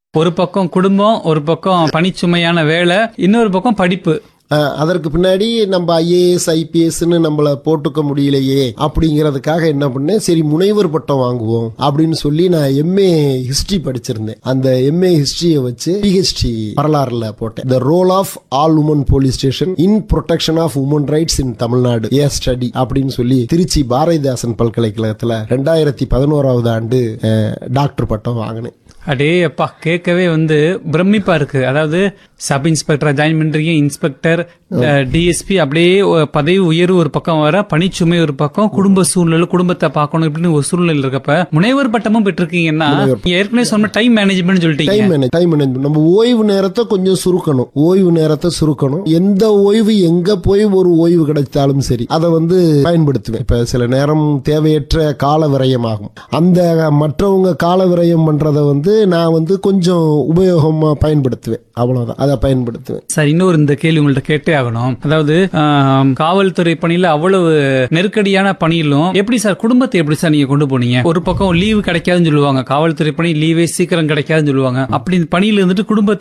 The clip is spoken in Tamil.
ஒரு பக்கம் குடும்பம் ஒரு பக்கம் பணிச்சுமையான வேலை இன்னொரு பக்கம் படிப்பு அஹ், அதற்கு பின்னாடி நம்ம ஐஏஎஸ் ஐபிஎஸ்ன்னு நம்மள போட்டுக்க முடியலையே அப்படிங்கிறதுக்காக என்ன பண்ணேன் சரி முனைவர் பட்டம் வாங்குவோம் அப்படின்னு சொல்லி நான் எம்ஏ ஹிஸ்டரி படிச்சிருந்தேன் அந்த எம்ஏ ஹிஸ்டரியை வச்சு பிஹெச்டி வரலாறுல போட்டேன் the role of all women police station in protection of women rights in Tamil Nadu A study அப்படின்னு சொல்லி திருச்சி பாரதிதாசன் பல்கலைக்கழகத்துல ரெண்டாயிரத்தி பதினோராவது ஆண்டு அஹ், டாக்டர் பட்டம் வாங்கினேன் அடே அப்பா கேட்கவே வந்து பிரமிப்பா இருக்கு அதாவது சப் இன்ஸ்பெக்டரா ஜாயின் பண்றீங்க இன்ஸ்பெக்டர் டிஎஸ்பி அப்படியே ஒ- பதவி உயர்வு ஒரு பக்கம் வர பணிச்சுமை ஒரு பக்கம் குடும்ப சூழ்நிலை குடும்பத்தை பார்க்கணும் இப்படின்னு ஒரு சூழ்நிலை இருக்கப்ப முனைவர் பட்டமும் பெற்றிருக்கீங்கன்னா நீங்க ஏற்கனவே சொன்ன டைம் மேனேஜ்மெண்ட் சொல்லிட்டீங்க டைம் மேனேஜ் டைம் மேனேஜ்மெண்ட் நம்ம ஓய்வு நேரத்தை கொஞ்சம் சுருக்கணும் ஓய்வு நேரத்தை சுருக்கணும் எந்த ஓய்வு எங்க போய் ஒரு ஓய்வு கிடைத்தாலும் சரி அதை வந்து பயன்படுத்துவேன் இப்ப சில நேரம் தேவையற்ற கால விரயமாகும் அந்த மற்றவங்க கால விரயம் பண்றதை வந்து நான் வந்து கொஞ்சம் உபயோகமா பயன்படுத்துவேன் அவ்வளவுதான் அதை பயன்படுத்துவேன் சார் இன்னொரு இந்த கேள்வி உங்கள்ட்ட கேட்டே ஆகணும் அதாவது ஆம், காவல்துறை பணியில அவ்வளவு நெருக்கடியான பணியிலும் எப்படி சார் குடும்பத்தை எப்படி சார் நீங்க கொண்டு போனீங்க ஒரு பக்கம் லீவு கிடைக்காதுன்னு சொல்லுவாங்க காவல்துறை பணி லீவே சீக்கிரம் கிடைக்காதுன்னு சொல்லுவாங்க அப்படி இந்த பணியில இருந்துட்டு குடும்பத்தை